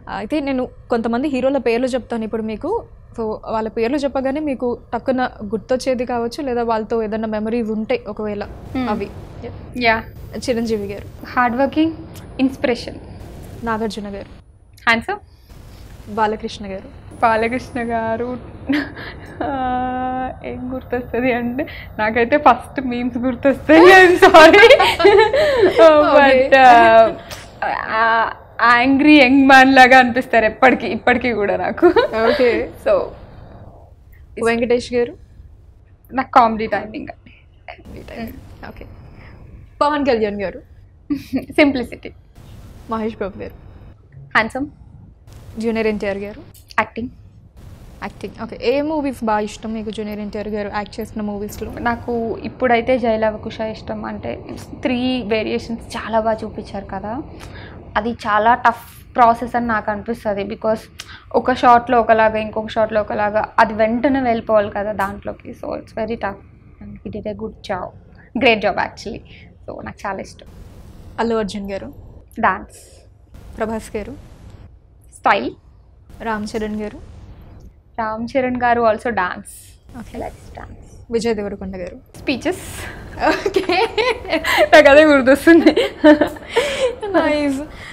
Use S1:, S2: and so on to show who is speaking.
S1: అయితే నేను కొంతమంది హీరోల పేర్లు చెప్తాను ఇప్పుడు మీకు సో వాళ్ళ పేర్లు చెప్పగానే మీకు టక్కున గుర్తొచ్చేది కావచ్చు లేదా వాళ్ళతో ఏదైనా మెమరీస్ ఉంటాయి ఒకవేళ
S2: Hmm.
S1: అవి
S2: యా
S1: చిరంజీవి గారు
S2: హార్డ్ వర్కింగ్ ఇన్స్పిరేషన్
S1: నాగార్జున గారు
S2: హ్యాండ్సమ్
S1: బాలకృష్ణ గారు
S2: బాలకృష్ణ గారు ఆ, ఏం గుర్తొస్తుంది అంటే నాకైతే ఫస్ట్ మీమ్స్ గుర్తొస్తాయి sorry but angry young man లాగా అనిపిస్తారు ఎప్పటికీ ఇప్పటికీ కూడా నాకు
S1: ఓకే
S2: సో
S1: వెంకటేష్ గారు
S2: నాకు comedy timing
S1: okay Pawan Kalyan garu
S2: simplicity
S1: Mahesh Babu garu
S2: handsome
S1: junior NTR garu
S2: acting
S1: acting okay ఏ మూవీస్ బాగా ఇష్టం మీకు జూనియర్ ఎన్టీఆర్ గారు యాక్ట్ చేసిన మూవీస్లో
S2: నాకు ఇప్పుడైతే జయలవకుశ ఇష్టం అంటే త్రీ వేరియేషన్స్ చాలా బాగా చూపించారు కదా అది చాలా టఫ్ ప్రాసెస్ అని నాకు అనిపిస్తుంది బికాస్ ఒక షాట్లో ఒకలాగా ఇంకొక షాట్లో ఒకలాగా అది వెంటనే వెళ్ళిపోవాలి కదా దాంట్లోకి so it's very tough and it it a good job great job actually so నాకు చాలా ఇష్టం
S1: అల్లు అర్జున్ గారు
S2: డాన్స్
S1: ప్రభాస్ గారు
S2: స్టైల్
S1: రామ్ చరణ్ గారు
S2: Ram Charan garu also dance
S1: okay
S2: dance
S1: Vijay Deverakonda garu
S2: speeches okay నాకు అదే గుర్తొస్తుంది
S1: నైస్